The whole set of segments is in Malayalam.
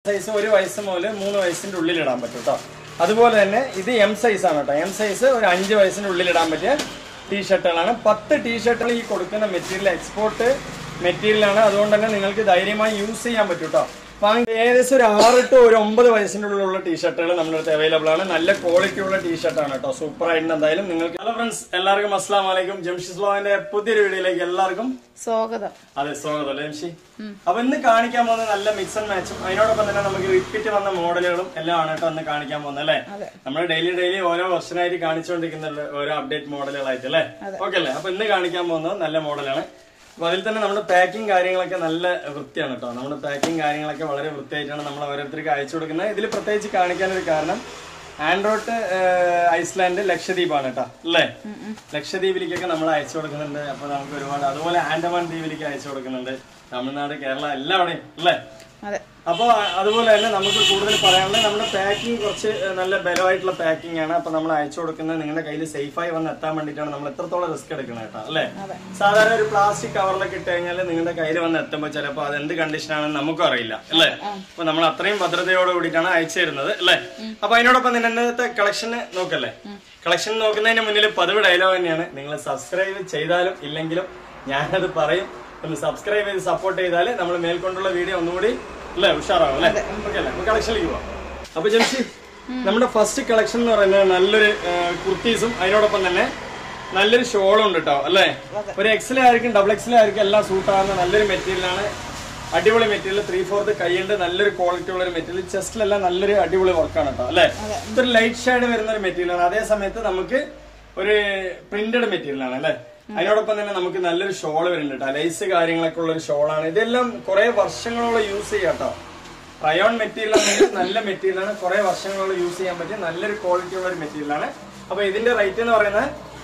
സൈസ് ഒരു വയസ്സ് മുതൽ മൂന്ന് വയസ്സിന്റെ ഉള്ളിൽ ഇടാൻ പറ്റും കേട്ടോ അതുപോലെ തന്നെ ഇത് എം സൈസ് ആണ് കേട്ടോ എം സൈസ് ഒരു അഞ്ച് വയസ്സിന്റെ ഉള്ളിൽ ഇടാൻ പറ്റിയ ടീഷർട്ടുകളാണ് പത്ത് ടീഷർട്ടുകൾ ഈ കൊടുക്കുന്ന മെറ്റീരിയൽ എക്സ്പോർട്ട് മെറ്റീരിയൽ ആണ് അതുകൊണ്ട് തന്നെ നിങ്ങൾക്ക് ധൈര്യമായി യൂസ് ചെയ്യാൻ പറ്റും കേട്ടോ വാങ്ങി ഏകദേശം ഒരു ആറ് ടു ഒരു ഒമ്പത് വയസ്സിന്റെ ഉള്ളിലുള്ള ടീഷർട്ടുകൾ നമ്മുടെ അടുത്ത് അവൈലബിൾ ആണ് നല്ല ക്വാളിറ്റി ഉള്ള ടീഷർട്ടാണ് കേട്ടോ സൂപ്പർ ആയിട്ട് എന്തായാലും നിങ്ങൾക്ക് ഹലോ ഫ്രണ്ട്സ് എല്ലാവർക്കും അസ്സാം വലൈക്കും ജംഷിസ് ലോവിന്റെ പുതിയൊരു വീഡിയോയിലേക്ക് എല്ലാവർക്കും സ്വാഗതം അതെ സ്വാഗതം അല്ലേ ജംഷി അപ്പൊ ഇന്ന് കാണിക്കാൻ പോകുന്ന നല്ല മിക്സ് ആൻഡ് മാച്ചും അതിനോടൊപ്പം തന്നെ നമുക്ക് റിപ്പീറ്റ് വന്ന മോഡലുകളും എല്ലാം ആണ് കേട്ടോ ഇന്ന് കാണിക്കാൻ പോകുന്നത് അല്ലേ അതെ. നമ്മൾ ഡെയിലി ഡെയിലി ഓരോ വർഷനായിട്ട് കാണിച്ചുകൊണ്ടിരിക്കുന്ന ഓരോ അപ്ഡേറ്റ് മോഡലുകളായിട്ട് അല്ലേ ഓക്കെ അല്ലേ അപ്പൊ ഇന്ന് കാണിക്കാൻ പോകുന്നത് നല്ല മോഡലാണ് അപ്പൊ അതിൽ തന്നെ നമ്മുടെ പാക്കിംഗ് കാര്യങ്ങളൊക്കെ നല്ല വൃത്തിയാണ് കേട്ടോ നമ്മുടെ പാക്കിംഗ് കാര്യങ്ങളൊക്കെ വളരെ വൃത്തിയായിട്ടാണ് നമ്മൾ ഓരോരുത്തർക്ക് അയച്ചു കൊടുക്കുന്നത് ഇതിൽ പ്രത്യേകിച്ച് കാണിക്കാനൊരു കാരണം ആൻഡ്രോട്ട് ഐസ്ലാൻഡ് ലക്ഷദ്വീപാണ് കേട്ടോ അല്ലേ ലക്ഷദ്വീപിലേക്കൊക്കെ നമ്മൾ അയച്ചു കൊടുക്കുന്നുണ്ട് അപ്പൊ നമുക്ക് ഒരുപാട് അതുപോലെ ആൻഡമാൻ ദ്വീപിലേക്ക് അയച്ചു കൊടുക്കുന്നുണ്ട് തമിഴ്നാട് കേരള എല്ലാവിടെയും അല്ലേ അതെ അപ്പോൾ അതുപോലെ തന്നെ നമുക്ക് കൂടുതൽ പറയാനുള്ളത് നമ്മുടെ പാക്കിംഗ് കുറച്ച് ഏഹ്, നല്ല ബലമായിട്ടുള്ള പാക്കിംഗ് ആണ് അപ്പൊ നമ്മൾ അയച്ചു കൊടുക്കുന്നത് നിങ്ങളുടെ കയ്യിൽ സേഫായി വന്ന് എത്താൻ വേണ്ടിയിട്ടാണ് നമ്മൾ എത്രത്തോളം റിസ്ക് എടുക്കുന്നത് കേട്ടോ അല്ലേ അതെ. സാധാരണ ഒരു പ്ലാസ്റ്റിക് കവറിലൊക്കെ ഇട്ട് കഴിഞ്ഞാൽ നിങ്ങളുടെ കയ്യിൽ വന്ന് എത്തുമ്പോൾ ചിലപ്പോൾ അത് എന്ത് കണ്ടീഷൻ ആണെന്ന് നമുക്കും അറിയില്ല അല്ലേ അപ്പൊ നമ്മൾ അത്രയും ഭദ്രതയോട് കൂടിയിട്ടാണ് അയച്ചു തരുന്നത് അല്ലേ അപ്പൊ അതിനോടൊപ്പം തന്നെ ഇന്നത്തെ കളക്ഷന് നോക്കല്ലേ കളക്ഷൻ നോക്കുന്നതിന് മുന്നിൽ പതിവ് ഡയലോഗ് തന്നെയാണ് നിങ്ങൾ സബ്സ്ക്രൈബ് ചെയ്താലും ഇല്ലെങ്കിലും ഞാനത് പറയും ഒന്ന് സബ്സ്ക്രൈബ് ചെയ്ത് സപ്പോർട്ട് ചെയ്താൽ നമ്മൾ മേൽക്കൊണ്ടുള്ള വീഡിയോ ഒന്നുകൂടി അല്ലേ ഉഷാറാവും അല്ലേ ഓക്കെ അല്ലേ നമുക്ക് കളക്ഷനിലേക്ക് പോവാം അപ്പൊ ജംഷി നമ്മുടെ ഫസ്റ്റ് കളക്ഷൻ എന്ന് പറയുന്നത് നല്ലൊരു കുർത്തീസും അതിനോടൊപ്പം തന്നെ നല്ലൊരു ഷോളും ഉണ്ട് കേട്ടോ അല്ലേ ഒരു എക്സലായിരിക്കും ഡബിൾ എക്സലായിരിക്കും എല്ലാം സൂട്ട് ആകുന്ന നല്ലൊരു മെറ്റീരിയലാണ് അടിപൊളി മെറ്റീരിയൽ ത്രീ ഫോർത്ത് കൈയുണ്ട് നല്ലൊരു ക്വാളിറ്റി ഉള്ള ഒരു മെറ്റീരിയൽ ചെസ്റ്റിലെല്ലാം നല്ലൊരു അടിപൊളി വർക്കാണ് കേട്ടോ അല്ലേ ഇതൊരു ലൈറ്റ് ഷെയ്ഡ് വരുന്ന ഒരു മെറ്റീരിയലാണ് അതേ സമയത്ത് നമുക്ക് ഒരു പ്രിന്റഡ് മെറ്റീരിയൽ ആണ് അല്ലേ അതിനോടൊപ്പം തന്നെ നമുക്ക് നല്ലൊരു ഷോൾ വരുന്നുണ്ട് കേട്ടോ ലൈസ് കാര്യങ്ങളൊക്കെ ഉള്ള ഒരു ഷോളാണ് ഇതെല്ലാം കുറെ വർഷങ്ങളോളം യൂസ് ചെയ്യാം കേട്ടോ റയോൺ മെറ്റീരിയൽ ആണെങ്കിൽ നല്ല മെറ്റീരിയൽ ആണ് കുറെ വർഷങ്ങളോളം യൂസ് ചെയ്യാൻ പറ്റിയ നല്ലൊരു ക്വാളിറ്റി ഉള്ള ഒരു മെറ്റീരിയൽ ആണ് അപ്പൊ ഇതിന്റെ റേറ്റ് എന്ന് പറയുന്നത്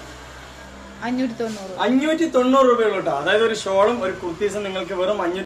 അഞ്ഞൂറ്റി തൊണ്ണൂറ് അഞ്ഞൂറ്റി തൊണ്ണൂറ് രൂപയുള്ളൂ കേട്ടോ അതായത് ഒരു ഷോളും ഒരു കുർത്തീസും നിങ്ങൾക്ക് വെറും അഞ്ഞൂറ്റി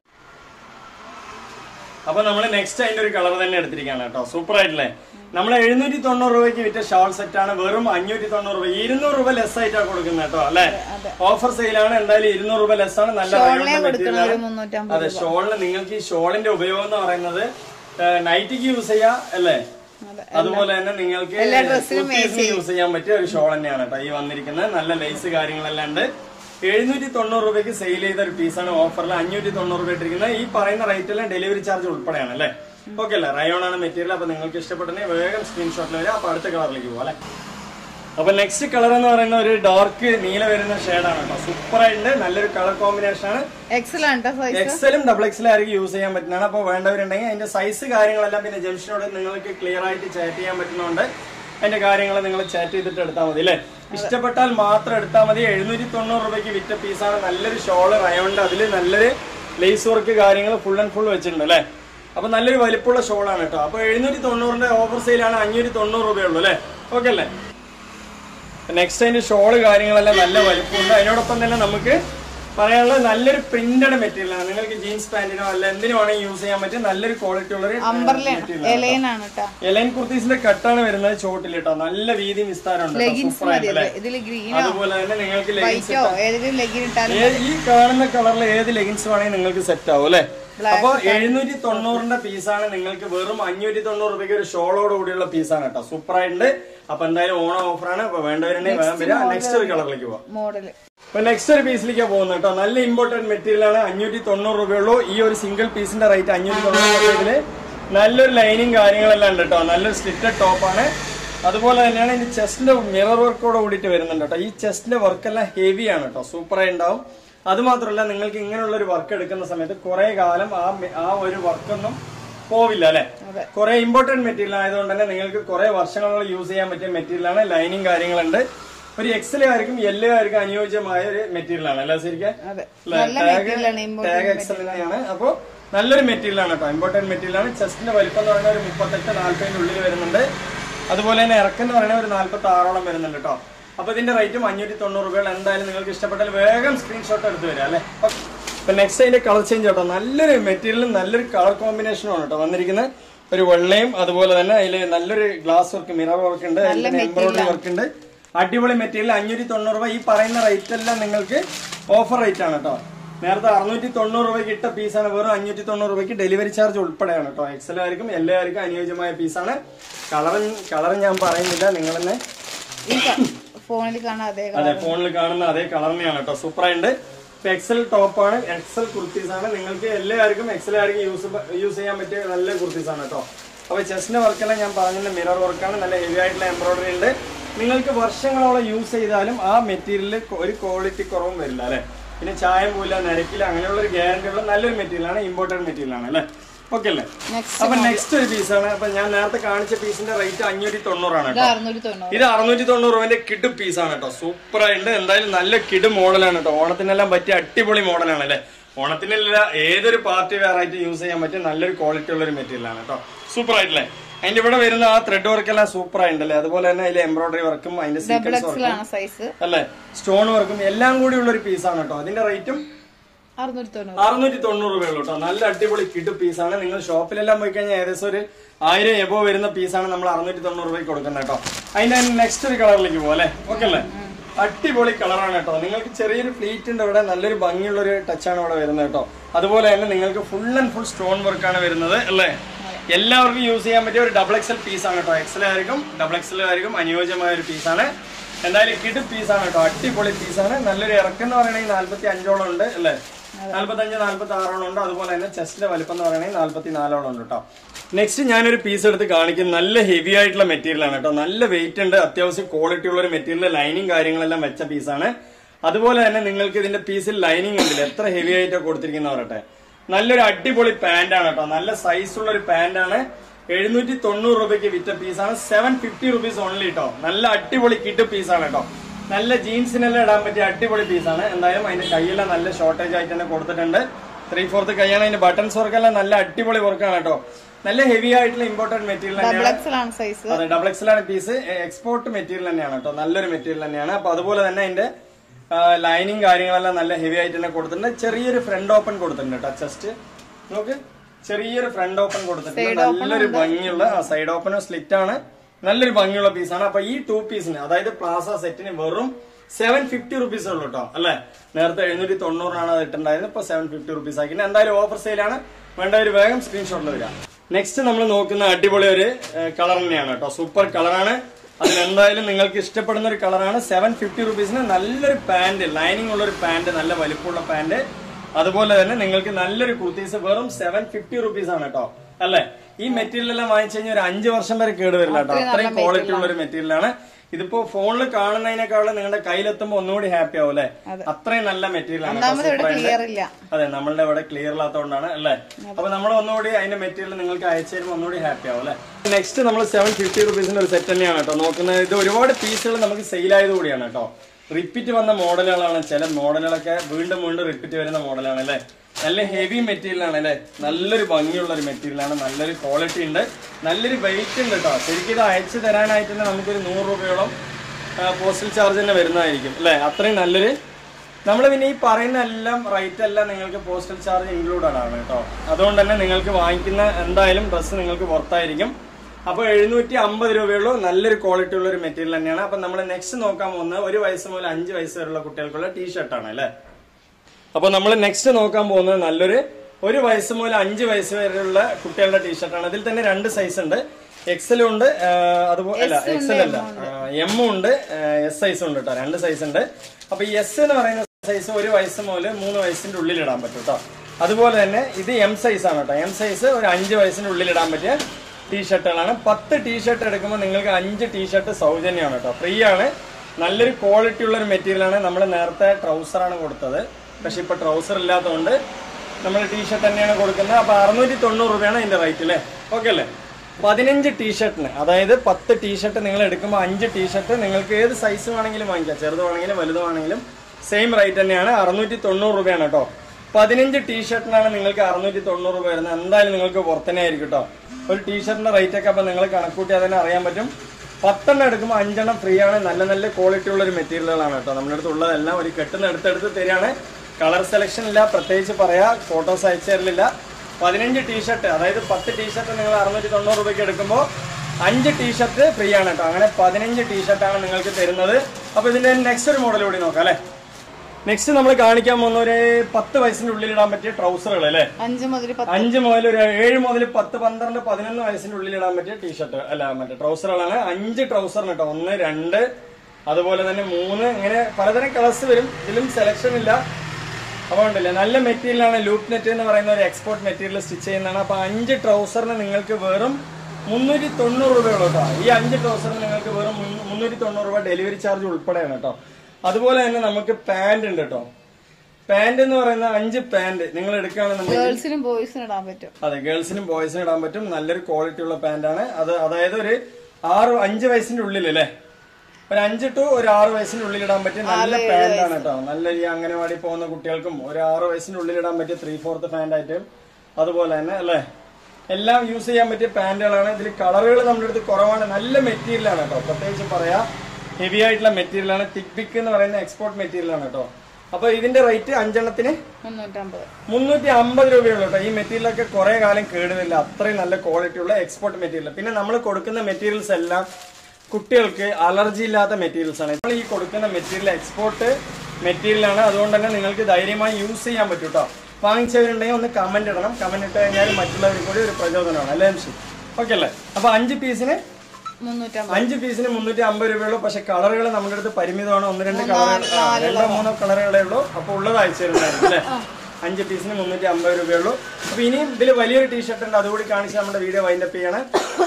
അപ്പൊ നമ്മൾ നെക്സ്റ്റ് അതിന്റെ ഒരു കളർ തന്നെ എടുത്തിരിക്കുകയാണ് കേട്ടോ സൂപ്പർ ആയിട്ടില്ലേ നമ്മൾ എഴുന്നൂറ്റി തൊണ്ണൂറ് രൂപയ്ക്ക് വിറ്റ ഷാൾ സെറ്റ് ആണ് വെറും അഞ്ഞൂറ്റി തൊണ്ണൂറ് രൂപ ഇരുന്നൂറ് രൂപ ലെസ് ആയിട്ടാണ് കൊടുക്കുന്നത് കേട്ടോ അല്ലെ ഓഫർ സെയിലാണ് എന്തായാലും ഇരുന്നൂറ് രൂപ ലെസ് ആണ് നല്ല ഷോളിനെ rayon കൊടുക്കുന്ന material ഒരു ആണ്. മുന്നൂറ്റമ്പത് അതെ ഷോളിന് നിങ്ങൾക്ക് ഈ ഷോളിന്റെ ഉപയോഗം എന്ന് പറയുന്നത് നൈറ്റിക്ക് യൂസ് ചെയ്യാം അല്ലേ അതെ അതുപോലെ തന്നെ നിങ്ങൾക്ക് എല്ലാ ഡ്രസ്സിനും യൂസ് ചെയ്യാൻ പറ്റിയ ഒരു ഷോൾ തന്നെയാണ് കേട്ടോ ഈ വന്നിരിക്കുന്നത് നല്ല ലേസ് കാര്യങ്ങളെല്ലാം ഉണ്ട് എഴുന്നൂറ്റി തൊണ്ണൂറ് രൂപയ്ക്ക് സെയിൽ ചെയ്ത ഒരു പീസാണ് ഓഫറിൽ അഞ്ഞൂറ്റി തൊണ്ണൂറ് രൂപ ഇട്ടിരിക്കുന്നത് ഈ പറയുന്ന റേറ്റിലും ഡെലിവറി ചാർജ് ഉൾപ്പെടെയാണ് അല്ലേ ഓക്കെ അല്ലേ റയോൺ ആണ് മെറ്റീരിയൽ അപ്പൊ നിങ്ങൾക്ക് ഇഷ്ടപ്പെട്ടെങ്കിൽ വേഗം സ്ക്രീൻഷോട്ടിൽ വരിക അപ്പൊ അടുത്ത കളറിലേക്ക് പോകാം അല്ലേ അപ്പൊ നെക്സ്റ്റ് കളർ എന്ന് പറയുന്ന ഒരു ഡാർക്ക് നീല വരുന്ന ഷെയ്ഡാണ് കേട്ടോ സൂപ്പർ ആയിട്ടുണ്ട് നല്ലൊരു കളർ കോമ്പിനേഷൻ ആണ് എക്സലന്റ് സൈസ് എക്സലും ഡബിൾ എക്സലും ആയിരിക്കും യൂസ് ചെയ്യാൻ പറ്റുന്നതാണ് അപ്പോൾ വേണ്ടവരുണ്ടെങ്കിൽ അതിന്റെ സൈസ് കാര്യങ്ങളെല്ലാം പിന്നെ ജംഷനോട് നിങ്ങൾക്ക് ക്ലിയർ ആയിട്ട് ചാറ്റ് ചെയ്യാൻ പറ്റുന്നതുകൊണ്ട് അതിന്റെ കാര്യങ്ങൾ നിങ്ങൾ ചാറ്റ് ചെയ്തിട്ട് എടുത്താൽ മതി അല്ലേ ഇഷ്ടപ്പെട്ടാൽ മാത്രം എടുത്താൽ മതി എഴുന്നൂറ്റി തൊണ്ണൂറ് രൂപയ്ക്ക് വിറ്റ പീസാണ് നല്ലൊരു ഷോള് റയോണ്ട് അതിൽ നല്ലൊരു ലേസ് വർക്ക് കാര്യങ്ങൾ ഫുൾ ആൻഡ് ഫുൾ വെച്ചിട്ടുണ്ട് അല്ലേ അപ്പൊ നല്ലൊരു വലിപ്പമുള്ള ഷോളാണ് കേട്ടോ അപ്പൊ എഴുന്നൂറ്റി തൊണ്ണൂറിന്റെ ഓഫർ സെയിലാണ് അഞ്ഞൂറ്റി തൊണ്ണൂറ് രൂപയുള്ളൂ അല്ലേ ഓക്കെ അല്ലേ നെക്സ്റ്റ് അതിന്റെ ഷോള് കാര്യങ്ങളെല്ലാം നല്ല വലിപ്പമുണ്ട് അതിനോടൊപ്പം തന്നെ നമുക്ക് പറയാനുള്ളത് നല്ലൊരു പ്രിന്റഡ് മെറ്റീരിയൽ ആണ് നിങ്ങൾക്ക് ജീൻസ് പാന്റിനോ അല്ല എന്തിനു വേണമെങ്കിൽ യൂസ് ചെയ്യാൻ പറ്റിയ നല്ലൊരു ക്വാളിറ്റി ഉള്ള ഒരു അമ്പർലാണ് എലൈനാണ് കേട്ടോ എലൈൻ കുർത്തീസിന്റെ കട്ടാണ് വരുന്നത് ചോട്ടിൽ കേട്ടോ നല്ല വീതി വിസ്താരം ലെഗിൻസ് മതി ഇതില് ഗ്രീനോ അതുപോലെ തന്നെ നിങ്ങൾക്ക് ലെഗിൻസ് വൈറ്റോ ഏതെങ്കിലും ലെഗിൻ ഇട്ടാലും ഈ കാണുന്ന കളറിൽ ഏത് ലെഗിൻസ് വേണമെങ്കിൽ നിങ്ങൾക്ക് സെറ്റ് ആവും അല്ലെ അപ്പൊ എഴുന്നൂറ്റി തൊണ്ണൂറിന്റെ പീസാണ് നിങ്ങൾക്ക് വെറും അഞ്ഞൂറ്റി തൊണ്ണൂറ് രൂപയ്ക്ക് ഒരു ഷോളോട് കൂടിയുള്ള പീസാണ് കേട്ടോ സൂപ്പർ ആയിട്ടുണ്ട് അപ്പൊ എന്തായാലും ഓണം ഓഫറാണ് അപ്പൊ വേണ്ടവരുണ്ടെങ്കിൽ വേഗം വരിക നെക്സ്റ്റ് ഒരു കളറിലേക്ക് പോവാം മോഡല് അപ്പൊ നെക്സ്റ്റ് ഒരു പീസിലേക്ക് പോകുന്നത് കേട്ടോ നല്ല ഇമ്പോർട്ടന്റ് മെറ്റീരിയൽ ആണ് അഞ്ഞൂറ്റി തൊണ്ണൂറ് രൂപയുള്ളൂ ഈ ഒരു സിംഗിൾ പീസിന്റെ റേറ്റ് അഞ്ഞൂറ്റി തൊണ്ണൂറ് രൂപയില് നല്ലൊരു ലൈനിങ് കാര്യങ്ങളെല്ലാം ഉണ്ട് കേട്ടോ നല്ലൊരു സ്ലിറ്റഡ് ടോപ്പാണ് അതുപോലെ തന്നെയാണ് ഇതിന്റെ ചെസ്റ്റിന്റെ മിറർ വർക്കോട് കൂടിയിട്ട് വരുന്നുണ്ട് കേട്ടോ ഈ ചെസ്റ്റിന്റെ വർക്കെല്ലാം ഹെവി ആണ് കേട്ടോ സൂപ്പറായി ഉണ്ടാവും അത് മാത്രമല്ല നിങ്ങൾക്ക് ഇങ്ങനെയുള്ള ഒരു വർക്ക് എടുക്കുന്ന സമയത്ത് കുറെ കാലം ആ മെ- ആ ഒരു വർക്കൊന്നും പോവില്ല അല്ലെ അതെ. കുറെ ഇമ്പോർട്ടന്റ് മെറ്റീരിയൽ ആയതുകൊണ്ട് തന്നെ നിങ്ങൾക്ക് കുറെ വർഷങ്ങളോളം യൂസ് ചെയ്യാൻ പറ്റിയ മെറ്റീരിയൽ ആണ് ലൈനിങ് കാര്യങ്ങളുണ്ട് ഒരു എക്സലുകാർക്കും എല്ലാവർക്കും അനുയോജ്യമായ ഒരു മെറ്റീരിയൽ ആണ് അല്ലേ ശരിക്കും അതെ നല്ല മെറ്റീരിയൽ ആണ് ടാഗ് എക്സൽ തന്നെയാണ് അപ്പൊ നല്ലൊരു മെറ്റീരിയൽ ആണ് കേട്ടോ ഇമ്പോർട്ടന്റ് മെറ്റീരിയൽ ആണ് ചെസ്റ്റിന്റെ വലിപ്പം എന്ന് പറയുന്നത് ഒരു മുപ്പത്തെട്ട് നാല്പതിന്റെ ഉള്ളിൽ വരുന്നുണ്ട് അതുപോലെ തന്നെ ഇറക്കം എന്ന് പറയുന്നത് ഒരു നാല്പത്തി ആറോളം വരുന്നുണ്ട് കേട്ടോ അപ്പൊ ഇതിന്റെ റേറ്റും അഞ്ഞൂറ്റി തൊണ്ണൂറ് രൂപകൾ എന്തായാലും നിങ്ങൾക്ക് ഇഷ്ടപ്പെട്ടാൽ വേഗം സ്ക്രീൻഷോട്ട് എടുത്ത് വരിക അല്ലെ അപ്പൊ നെക്സ്റ്റ് അതിന്റെ കളർ ചേഞ്ച് കേട്ടോ നല്ലൊരു മെറ്റീരിയലും നല്ലൊരു കളർ കോമ്പിനേഷനും ആണ് കേട്ടോ വന്നിരിക്കുന്നത് ഒരു വെള്ളയും അതുപോലെ തന്നെ അതിൽ നല്ലൊരു ഗ്ലാസ് വർക്ക് മിറർ വർക്ക് ഉണ്ട് എംബ്രോയിഡറി വർക്ക് ഉണ്ട് അടിപൊളി മെറ്റീരിയൽ അഞ്ഞൂറ്റി തൊണ്ണൂറ് രൂപ ഈ പറയുന്ന റേറ്റ് എല്ലാം നിങ്ങൾക്ക് ഓഫർ റേറ്റ് ആണ് കേട്ടോ നേരത്തെ അറുന്നൂറ്റി തൊണ്ണൂറ് രൂപയ്ക്ക് ഇട്ട പീസാണ് വെറും അഞ്ഞൂറ്റി തൊണ്ണൂറ് രൂപയ്ക്ക് ഡെലിവറി ചാർജ് ഉൾപ്പെടെയാണ് കേട്ടോ എക്സലായിരിക്കും എല്ലാവർക്കും അനുയോജ്യമായ പീസാണ് കളർ കളർ ഞാൻ പറയുന്നില്ല നിങ്ങൾ തന്നെ ഈ ഫോണിൽ കാണാൻ അതേ അതെ ഫോണിൽ കാണുന്ന അതേ കളർ തന്നെയാണ് കേട്ടോ സൂപ്പറായിട്ട് ഇപ്പൊ എക്സൽ ടോപ്പാണ് എക്സൽ കുർത്തീസ് ആണ് നിങ്ങൾക്ക് എല്ലാവർക്കും എക്സലായിരിക്കും യൂസ് യൂസ് ചെയ്യാൻ പറ്റിയ നല്ല കുർത്തീസ് ആണ് കേട്ടോ അപ്പൊ ചെസ്റ്റിന്റെ വർക്കെല്ലാം ഞാൻ പറഞ്ഞില്ല മിറർ വർക്കാണ് നല്ല ഹെവി ആയിട്ടുള്ള എംബ്രോയിഡറി ഉണ്ട് നിങ്ങൾക്ക് വർഷങ്ങളോളം യൂസ് ചെയ്താലും ആ മെറ്റീരിയൽ ഒരു ക്വാളിറ്റി കുറവും വരില്ല അല്ലെ പിന്നെ ചായം പോയില്ല നരക്കില്ല അങ്ങനെയുള്ള ഒരു ഗ്യാരണ്ടി ഉള്ള നല്ലൊരു മെറ്റീരിയലാണ് ഇമ്പോർട്ടന്റ് മെറ്റീരിയൽ ആണ് അല്ലെ ഓക്കെ അല്ലേ നെക്സ്റ്റ് അപ്പൊ നെക്സ്റ്റ് ഒരു പീസാണ് അപ്പൊ ഞാൻ നേരത്തെ കാണിച്ച പീസിന്റെ റേറ്റ് അഞ്ഞൂറ്റി തൊണ്ണൂറാണ് ഇത് കേട്ടോ അറുന്നൂറ്റി തൊണ്ണൂറ് ഇത് അറുന്നൂറ്റി തൊണ്ണൂറ് രൂപന്റെ കിഡ് പീസാണ് കേട്ടോ സൂപ്പർ ആയിട്ട് എന്തായാലും നല്ല കിഡ് മോഡലാണ് കേട്ടോ ഓണത്തിനെല്ലാം പറ്റിയ അടിപൊളി മോഡലാണ് അല്ലേ ഓണത്തിനല്ല ഏതൊരു പാർട്ടി വെയർ ആയിട്ട് യൂസ് ചെയ്യാൻ പറ്റിയ നല്ലൊരു ക്വാളിറ്റി ഉള്ള ഒരു മെറ്റീരിയൽ ആണ് കേട്ടോ സൂപ്പർ ആയിട്ടല്ലേ അതിന്റെ ഇവിടെ വരുന്ന ആ ത്രെഡ് വർക്ക് എല്ലാം സൂപ്പർ ആയിട്ടല്ലേ അതുപോലെ തന്നെ അതിലെ എംബ്രോയിഡറി വർക്കും അതിന്റെ ഡബിൾ സീക്വൻസ് വർക്കും എക്സിലാണ് സൈസ് അല്ലേ സ്റ്റോൺ വർക്കും എല്ലാം കൂടി ഉള്ള ഒരു പീസാണ് കേട്ടോ അതിന്റെ റേറ്റും അറുന്നൂറ്റി തൊണ്ണൂറ് അറുന്നൂറ്റി തൊണ്ണൂറ് രൂപയുള്ളൂ കേട്ടോ നല്ല അടിപൊളി കിഡ് പീസാണ് നിങ്ങൾ ഷോപ്പിലെല്ലാം പോയി കഴിഞ്ഞാൽ ഏകദേശം ഒരു ആയിരം എബോ വരുന്ന പീസാണ് നമ്മൾ അറുന്നൂറ്റി തൊണ്ണൂറ് രൂപയ്ക്ക് കൊടുക്കുന്നത് കേട്ടോ അതിന്റെ നെക്സ്റ്റ് ഒരു കളറിലേക്ക് പോകാം അല്ലേ ഓക്കെ അല്ലേ അടിപൊളി കളറാണ് കേട്ടോ നിങ്ങൾക്ക് ചെറിയൊരു ഫ്ലീറ്റ് ഉണ്ട് ഇവിടെ നല്ലൊരു ഭംഗിയുള്ള ഒരു ടച്ചാണ് ഇവിടെ വരുന്നത് കേട്ടോ അതുപോലെ തന്നെ നിങ്ങൾക്ക് ഫുൾ ആൻഡ് ഫുൾ സ്റ്റോൺ വർക്കാണ് വരുന്നത് അല്ലേ എല്ലാവർക്കും യൂസ് ചെയ്യാൻ പറ്റിയ ഒരു ഡബിൾ എക്സൽ പീസാണ് കേട്ടോ എക്സൽ ആയിരിക്കും ഡബിൾ എക്സൽ ആയിരിക്കും അനുയോജ്യമായ ഒരു പീസാണ് എന്തായാലും കിഡ് പീസാണ് കേട്ടോ അടിപൊളി പീസാണ് നല്ലൊരു ഇറക്കം എന്ന് പറയുകയാണെങ്കിൽ നാല്പത്തി അഞ്ചോളം ഉണ്ട് അല്ലേ നാല്പത്തി അഞ്ച് നാല്പത്തി ആറോളം ഉണ്ട് അതുപോലെ തന്നെ ചെസ്റ്റിന്റെ വലിപ്പം എന്ന് പറയുകയാണെങ്കിൽ നാല്പത്തി നാലോളം ഉണ്ട് കേട്ടോ നെക്സ്റ്റ് ഞാനൊരു പീസ് എടുത്ത് കാണിക്കും നല്ല ഹെവി ആയിട്ടുള്ള മെറ്റീരിയൽ ആണ് കേട്ടോ നല്ല വെയിറ്റ് ഉണ്ട് അത്യാവശ്യം ക്വാളിറ്റി ഉള്ള ഒരു മെറ്റീരിയൽ ലൈനിങ് കാര്യങ്ങളെല്ലാം വെച്ച പീസാണ് അതുപോലെ തന്നെ നിങ്ങൾക്ക് ഇതിന്റെ പീസിൽ ലൈനിങ് ഉണ്ടല്ലോ എത്ര ഹെവി ആയിട്ടാണ് കൊടുത്തിരിക്കുന്ന പറയട്ടെ നല്ലൊരു അടിപൊളി പാന്റ് ആണ് കേട്ടോ നല്ല സൈസ് ഉള്ള ഒരു പാന്റ് ആണ് എഴുന്നൂറ്റി തൊണ്ണൂറ് രൂപയ്ക്ക് വിറ്റ പീസാണ് സെവൻ ഫിഫ്റ്റി റുപ്പീസ് ഓൺലി കേട്ടോ നല്ല അടിപൊളി കിഡ് പീസാണ് കേട്ടോ നല്ല ജീൻസിനെല്ലാം ഇടാൻ പറ്റിയ അടിപൊളി പീസാണ് എന്തായാലും അതിന്റെ കൈയെല്ലാം നല്ല ഷോർട്ടേജ് ആയിട്ട് തന്നെ കൊടുത്തിട്ടുണ്ട് ത്രീ ഫോർത്ത് കൈയാണ് അതിന്റെ ബട്ടൺസ് വർക്കെല്ലാം നല്ല അടിപൊളി വർക്കാണ് കേട്ടോ നല്ല ഹെവി ആയിട്ടുള്ള ഇമ്പോർട്ടന്റ് മെറ്റീരിയൽ ഡബിൾ തന്നെയാണ് എക്സിലാണ് സൈസ് അതെ ഡബിൾ എക്സലാണ് പീസ് എക്സ്പോർട്ട് മെറ്റീരിയൽ തന്നെയാണ് കേട്ടോ നല്ലൊരു മെറ്റീരിയൽ തന്നെയാണ് അപ്പൊ അതുപോലെ തന്നെ അതിന്റെ ലൈനിങ് കാര്യങ്ങളെല്ലാം നല്ല ഹെവി ആയിട്ട് തന്നെ കൊടുത്തിട്ടുണ്ട് ചെറിയൊരു ഫ്രണ്ട് ഓപ്പൺ കൊടുത്തിട്ടുണ്ട് കേട്ടോ ചെസ്റ്റ് നോക്ക് ചെറിയൊരു ഫ്രണ്ട് ഓപ്പൺ കൊടുത്തിട്ടുണ്ട് നല്ലൊരു ഭംഗിയുള്ള സൈഡ് ഓപ്പണും സ്ലിറ്റ് ആണ് നല്ലൊരു ഭംഗിയുള്ള പീസാണ് അപ്പൊ ഈ ടു പീസിന് അതായത് പ്ലാസ സെറ്റിന് വെറും സെവൻ ഫിഫ്റ്റി റുപ്പീസ് ഉള്ളൂ കേട്ടോ അല്ലെ നേരത്തെ എഴുന്നൂറ്റി തൊണ്ണൂറിനാണ് അത് ഇട്ടുണ്ടായിരുന്നത് ഇപ്പൊ സെവൻ ഫിഫ്റ്റി റുപ്പീസ് ആക്കി ഇനി എന്തായാലും ഓഫർ സെയിലാണ് വേണ്ട ഒരു വേഗം സ്ക്രീൻഷോട്ടിൽ വരാം നെക്സ്റ്റ് നമ്മൾ നോക്കുന്ന അടിപൊളി ഒരു കളർ തന്നെയാണ് കേട്ടോ സൂപ്പർ കളറാണ് അതിലെന്തായാലും നിങ്ങൾക്ക് ഇഷ്ടപ്പെടുന്ന ഒരു കളറാണ് സെവൻ ഫിഫ്റ്റി റുപ്പീസിന് നല്ലൊരു പാന്റ് ലൈനിങ് ഉള്ള ഒരു പാന്റ് നല്ല വലിപ്പമുള്ള പാന്റ് അതുപോലെ തന്നെ നിങ്ങൾക്ക് നല്ലൊരു കുർത്തീസ് വെറും സെവൻ ഫിഫ്റ്റി റുപ്പീസ് ആണ് കേട്ടോ അല്ലെ ഈ മെറ്റീരിയൽ എല്ലാം വാങ്ങിച്ചു കഴിഞ്ഞാൽ ഒരു അഞ്ച് വർഷം വരെ കേട് വരില്ല കേട്ടോ അത്രയും ക്വാളിറ്റി ഉള്ള ഒരു മെറ്റീരിയൽ ആണ് ഇതിപ്പോ ഫോണിൽ കാണുന്നതിനേക്കാളും നിങ്ങളുടെ കയ്യിലെത്തുമ്പോൾ ഒന്നുകൂടി ഹാപ്പി ആവും അല്ലെ അത്രയും നല്ല മെറ്റീരിയൽ ആണ് കേട്ടോ. ഒന്നാമത് ഇവിടെ Super ആയിട്ട്. ക്ലിയർ ഇല്ല അതെ നമ്മളുടെ ഇവിടെ ക്ലിയർ ഇല്ലാത്തതുകൊണ്ടാണ് അല്ലേ അപ്പൊ നമ്മൾ ഒന്നുകൂടി അതിന്റെ മെറ്റീരിയൽ നിങ്ങൾക്ക് അയച്ചു തരുമ്പോൾ ഒന്നുകൂടി ഹാപ്പി ആവും അല്ലേ നെക്സ്റ്റ് നമ്മൾ സെവൻ ഫിഫ്റ്റി റുപ്പീസിന്റെ ഒരു സെറ്റ് തന്നെയാണ് കേട്ടോ നോക്കുന്നത് ഇത് ഒരുപാട് പീസുകൾ നമുക്ക് സെയിൽ ആയതുകൂടിയാണ് കേട്ടോ റിപ്പീറ്റ് വന്ന മോഡലുകളാണ് ചില മോഡലുകളൊക്കെ വീണ്ടും വീണ്ടും റിപ്പീറ്റ് വരുന്ന മോഡലാണ് അല്ലേ നല്ല ഹെവി മെറ്റീരിയൽ ആണ് അല്ലേ നല്ലൊരു ഭംഗിയുള്ള ഒരു മെറ്റീരിയൽ ആണ് നല്ലൊരു ക്വാളിറ്റി ഉണ്ട് നല്ലൊരു വെയിറ്റ് ഉണ്ട് കേട്ടോ ശരിക്കും ഇത് അയച്ചു തരാനായിട്ട് തന്നെ നമുക്കൊരു നൂറ് രൂപയോളം പോസ്റ്റൽ ചാർജ് തന്നെ വരുന്നതായിരിക്കും അല്ലേ അത്രയും നല്ലൊരു നമ്മൾ പിന്നെ ഈ പറയുന്ന എല്ലാം റേറ്റ് എല്ലാം നിങ്ങൾക്ക് പോസ്റ്റൽ ചാർജ് ഇൻക്ലൂഡഡ് ആണ് കേട്ടോ അതുകൊണ്ട് തന്നെ നിങ്ങൾക്ക് വാങ്ങിക്കുന്ന എന്തായാലും ഡ്രസ്സ് നിങ്ങൾക്ക് പുറത്തായിരിക്കും അപ്പോൾ എഴുന്നൂറ്റി അമ്പത് രൂപയുള്ളൂ നല്ലൊരു ക്വാളിറ്റി ഉള്ള ഒരു മെറ്റീരിയൽ തന്നെയാണ് അപ്പം നമ്മൾ നെക്സ്റ്റ് നോക്കാൻ പോകുന്നത് ഒരു വയസ്സ് മുതൽ അഞ്ച് വയസ്സ് വരെയുള്ള കുട്ടികൾക്കുള്ള ടീഷർട്ടാണ് അല്ലേ അപ്പൊ നമ്മൾ നെക്സ്റ്റ് നോക്കാൻ പോകുന്നത് നല്ലൊരു ഒരു വയസ്സ് മുതൽ അഞ്ച് വയസ്സ് വരെയുള്ള കുട്ടികളുടെ ടീഷർട്ടാണ് ഇതിൽ തന്നെ രണ്ട് സൈസ് ഉണ്ട് എക്സലും ഉണ്ട് ആ, അതുപോലെ അല്ല എക്സൽ അല്ല എമ്മും ഉണ്ട് എസ് സൈസും ഉണ്ട് കേട്ടോ രണ്ട് സൈസ് ഉണ്ട് അപ്പൊ ഈ എസ് എന്ന് പറയുന്ന സൈസ് ഒരു വയസ്സ് മുതൽ മൂന്ന് വയസ്സിന്റെ ഉള്ളിൽ ഇടാൻ പറ്റും കേട്ടോ അതുപോലെ തന്നെ ഇത് എം സൈസ് ആണ് കേട്ടോ എം സൈസ് ഒരു അഞ്ച് വയസ്സിന്റെ ഉള്ളിൽ ഇടാൻ പറ്റിയ ടീഷർട്ടുകളാണ് പത്ത് ടീഷർട്ട് എടുക്കുമ്പോൾ നിങ്ങൾക്ക് അഞ്ച് ടീഷർട്ട് സൗജന്യമാണ് കേട്ടോ ഫ്രീ ആണ് നല്ലൊരു ക്വാളിറ്റി ഉള്ള ഒരു മെറ്റീരിയൽ ആണ് നമ്മൾ നേരത്തെ ട്രൗസർ ആണ് കൊടുത്തത് പക്ഷെ ഇപ്പൊ ട്രൗസർ ഇല്ലാത്തതുകൊണ്ട് നമ്മൾ ടീഷർട്ട് തന്നെയാണ് കൊടുക്കുന്നത് അപ്പൊ അറുന്നൂറ്റി തൊണ്ണൂറ് രൂപയാണ് ഇതിന്റെ റേറ്റ് അല്ലേ ഓക്കെ അല്ലേ പതിനഞ്ച് ടീഷർട്ടിന് അതായത് പത്ത് ടീഷർട്ട് നിങ്ങൾ എടുക്കുമ്പോൾ അഞ്ച് ടീഷർട്ട് നിങ്ങൾക്ക് ഏത് സൈസ് വേണമെങ്കിലും വാങ്ങിക്കാം ചെറുത് വേണമെങ്കിലും വലുത് വേണമെങ്കിലും സെയിം റേറ്റ് തന്നെയാണ് അറുന്നൂറ്റി തൊണ്ണൂറ് രൂപയാണ് കേട്ടോ പതിനഞ്ച് ടീഷർട്ടിനാണ് നിങ്ങൾക്ക് അറുന്നൂറ്റി തൊണ്ണൂറ് രൂപ വരുന്നത് എന്തായാലും നിങ്ങൾക്ക് പുറത്തന്നെ ആയിരിക്കും കേട്ടോ ഒരു ടീഷർട്ടിന്റെ റേറ്റ് ഒക്കെ അപ്പൊ നിങ്ങൾ കണക്കൂട്ടി അതിനെ അറിയാൻ പറ്റും പത്തെണ്ണം എടുക്കുമ്പോൾ അഞ്ചെണ്ണം ഫ്രീ ആണ് നല്ല നല്ല ക്വാളിറ്റി ഉള്ള ഒരു മെറ്റീരിയലുകളാണ് കേട്ടോ നമ്മുടെ അടുത്ത് ഉള്ളതെല്ലാം ഒരു കെട്ടുന്ന എടുത്തെടുത്ത് തരികയാണ് കളർ സെലക്ഷൻ ഇല്ല പ്രത്യേകിച്ച് പറയാ ഫോട്ടോസ് അയച്ചു തരലില്ല പതിനഞ്ച് ടീഷർട്ട് അതായത് പത്ത് ടീഷർട്ട് നിങ്ങൾ അറുന്നൂറ്റി തൊണ്ണൂറ് രൂപയ്ക്ക് എടുക്കുമ്പോൾ അഞ്ച് ടീഷർട്ട് ഫ്രീ ആണ് കേട്ടോ അങ്ങനെ പതിനഞ്ച് ടീഷർട്ടാണ് നിങ്ങൾക്ക് തരുന്നത് അപ്പൊ ഇതിന്റെ നെക്സ്റ്റ് ഒരു മോഡൽ കൂടി നോക്കാം അല്ലേ നെക്സ്റ്റ് നമ്മൾ കാണിക്കാൻ പോകുന്ന ഒരു പത്ത് വയസ്സിന്റെ ഉള്ളിൽ ഇടാൻ പറ്റിയ ട്രൗസറുകൾ അല്ലേ അഞ്ച് മുതൽ പത്ത് അഞ്ച് മുതൽ ഒരു ഏഴ് മുതൽ പത്ത് പന്ത്രണ്ട് പതിനൊന്ന് വയസ്സിന്റെ ഉള്ളിൽ ഇടാൻ പറ്റിയ ടീഷർട്ട് അല്ല മറ്റേ ട്രൗസറുകളാണ് അഞ്ച് ട്രൗസറിന് കേട്ടോ ഒന്ന് രണ്ട് അതുപോലെ തന്നെ മൂന്ന് ഇങ്ങനെ പലതരം കളേഴ്സ് വരും ഇതിലും സെലക്ഷൻ ഇല്ല അപ്പൊ ഉണ്ടല്ലേ നല്ല മെറ്റീരിയലാണ് ലൂപ്പ് നെറ്റ് എന്ന് പറയുന്ന ഒരു എക്സ്പോർട്ട് മെറ്റീരിയൽ സ്റ്റിച്ച് ചെയ്യുന്നതാണ് അപ്പൊ അഞ്ച് ട്രൗസറിന് നിങ്ങൾക്ക് വെറും മുന്നൂറ്റി തൊണ്ണൂറ് രൂപയുള്ളൂ കേട്ടോ ഈ അഞ്ച് ട്രൗസറിന് നിങ്ങൾക്ക് വെറും മുന്നൂ- മുന്നൂറ്റി തൊണ്ണൂറ് രൂപ ഡെലിവറി ചാർജ് ഉൾപ്പെടെയാണ് കേട്ടോ അതുപോലെ തന്നെ നമുക്ക് പാന്റ് ഉണ്ട് കേട്ടോ പാന്റ് എന്ന് പറയുന്ന അഞ്ച് പാന്റ് നിങ്ങൾ എടുക്കുകയാണെന്നുണ്ടെങ്കിൽ ഗേൾസിനും ബോയ്സിനും ഇടാൻ പറ്റും അതെ ഗേൾസിനും ബോയ്സിനും ഇടാൻ പറ്റും നല്ലൊരു ക്വാളിറ്റി ഉള്ള പാന്റാണ് അത് അതായത് ഒരു ആറ് അഞ്ച് വയസ്സിന്റെ ഉള്ളിൽ അല്ലേ ഒരു അഞ്ച് ടു ഒരു ആറ് വയസ്സിന്റെ ഉള്ളിൽ ഇടാൻ പറ്റിയ നല്ല പാന്റാണ് കേട്ടോ നല്ല ഈ അംഗനവാടി പോകുന്ന കുട്ടികൾക്കും ഒരു ആറ് വയസ്സിന്റെ ഉള്ളിൽ ഇടാൻ പറ്റിയ ത്രീ ഫോർത്ത് പാന്റ് ആയിട്ടും അതുപോലെ തന്നെ അല്ലേ എല്ലാം യൂസ് ചെയ്യാൻ പറ്റിയ പാന്റുകളാണ് ഇതിൽ കളറുകൾ നമ്മുടെ അടുത്ത് കുറവാണ് നല്ല മെറ്റീരിയലാണ് കേട്ടോ പ്രത്യേകിച്ച് പറയാ ഹെവി ആയിട്ടുള്ള മെറ്റീരിയലാണ് തിക് ബിക്ക് എന്ന് പറയുന്ന എക്സ്പോർട്ട് മെറ്റീരിയലാണ് കേട്ടോ അപ്പൊ ഇതിന്റെ റേറ്റ് അഞ്ചെണ്ണത്തിന് മുന്നൂറ്റമ്പത് മുന്നൂറ്റി അമ്പത് രൂപയുള്ളൂ കേട്ടോ ഈ മെറ്റീരിയലൊക്കെ കുറെ കാലം കേടുന്നില്ല അത്രയും നല്ല ക്വാളിറ്റി ഉള്ള എക്സ്പോർട്ട് മെറ്റീരിയൽ പിന്നെ നമ്മൾ കൊടുക്കുന്ന മെറ്റീരിയൽസ് എല്ലാം കുട്ടികൾക്ക് അലർജി ഇല്ലാത്ത മെറ്റീരിയൽസ് ആണ് നമ്മൾ ഈ കൊടുക്കുന്ന മെറ്റീരിയൽ എക്സ്പോർട്ട് മെറ്റീരിയൽ ആണ് അതുകൊണ്ട് തന്നെ നിങ്ങൾക്ക് ധൈര്യമായി യൂസ് ചെയ്യാൻ പറ്റും കേട്ടോ വാങ്ങിച്ചവരുണ്ടെങ്കിൽ ഒന്ന് കമന്റ് ഇടണം കമന്റ് ഇട്ട് കഴിഞ്ഞാൽ മറ്റുള്ളവർക്ക് കൂടി ഒരു പ്രചോദനമാണ് അല്ലേ എംഷി ഓക്കെ അല്ലേ അപ്പൊ അഞ്ച് പീസിന് മുന്നൂറ്റമ്പത് അഞ്ച് പീസിന് മുന്നൂറ്റി അമ്പത് രൂപയുള്ളൂ പക്ഷെ കളറുകൾ നമ്മുടെ അടുത്ത് പരിമിതമാണ് ഒന്ന് രണ്ട് കളറുകൾ രണ്ടോ മൂന്നോ കളറുകളേ ഉള്ളൂ അപ്പൊ ഉള്ളത് അയച്ചു തരുന്നതായിരിക്കും അല്ലേ അഞ്ച് പീസിന് മുന്നൂറ്റി അമ്പത് രൂപയുള്ളൂ അപ്പൊ ഇനിയും ഇതിൽ വലിയൊരു ടീഷർട്ട് ഉണ്ട് അതുകൂടി കാണിച്ച് നമ്മുടെ വീഡിയോ വൈൻഡപ്പ് ചെയ്യണം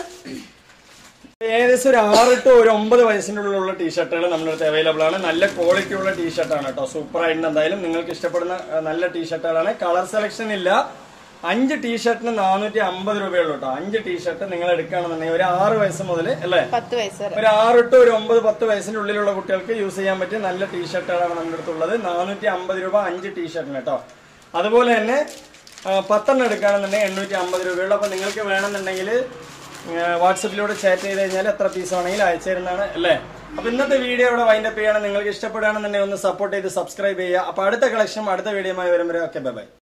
ഏകദേശം ഒരു ആറ് ടു ഒരു ഒമ്പത് വയസ്സിൻ്റെ ഉള്ളിലുള്ള ടീഷർട്ടുകൾ നമ്മുടെ അടുത്ത് അവൈലബിൾ ആണ് നല്ല ക്വാളിറ്റി ഉള്ള ടീഷർട്ടാണ് കേട്ടോ സൂപ്പർ ആയിട്ടുണ്ട് എന്തായാലും നിങ്ങൾക്ക് ഇഷ്ടപ്പെടുന്ന ആ, നല്ല ടീഷർട്ടുകളാണ് കളർ സെലക്ഷൻ ഇല്ല അഞ്ച് ടീഷർട്ടിന് നാനൂറ്റി അമ്പത് രൂപയുള്ളൂ കേട്ടോ അഞ്ച് ടീഷർട്ട് നിങ്ങൾ എടുക്കുകയാണെന്നുണ്ടെങ്കിൽ ഒരു ആറ് വയസ്സ് മുതൽ അല്ലേ പത്ത് വയസ്സ് വരെ ഒരു ആറ് ടു ഒരു ഒമ്പത് പത്ത് വയസ്സിന്റെ ഉള്ളിലുള്ള കുട്ടികൾക്ക് യൂസ് ചെയ്യാൻ പറ്റിയ നല്ല ടീഷർട്ടുകളാണ് നമ്മുടെ അടുത്തുള്ളത് നാനൂറ്റി അമ്പത് രൂപ അഞ്ച് ടീഷർട്ടിന് കേട്ടോ അതുപോലെ തന്നെ ആ, പത്തെണ്ണം എടുക്കുകയാണെന്നുണ്ടെങ്കിൽ എണ്ണൂറ്റി അമ്പത് രൂപയുള്ളൂ അപ്പൊ നിങ്ങൾക്ക് വേണമെന്നുണ്ടെങ്കിൽ വാട്സപ്പിലൂടെ ചാറ്റ് ചെയ്ത് കഴിഞ്ഞാൽ എത്ര പീസ് വേണമെങ്കിലും അയച്ചു തരുന്നതാണ് അല്ലേ അപ്പൊ ഇന്നത്തെ വീഡിയോ ഇവിടെ വൈൻഡപ്പ് ചെയ്യണം നിങ്ങൾക്ക് ഇഷ്ടപ്പെടുകയാണെന്നുണ്ടെങ്കിൽ ഒന്ന് സപ്പോർട്ട് ചെയ്ത് സബ്സ്ക്രൈബ് ചെയ്യുക അപ്പൊ അടുത്ത കളക്ഷൻ അടുത്ത വീഡിയോയുമായി വരുമ്പോൾ ഓക്കെ ബൈ ബൈ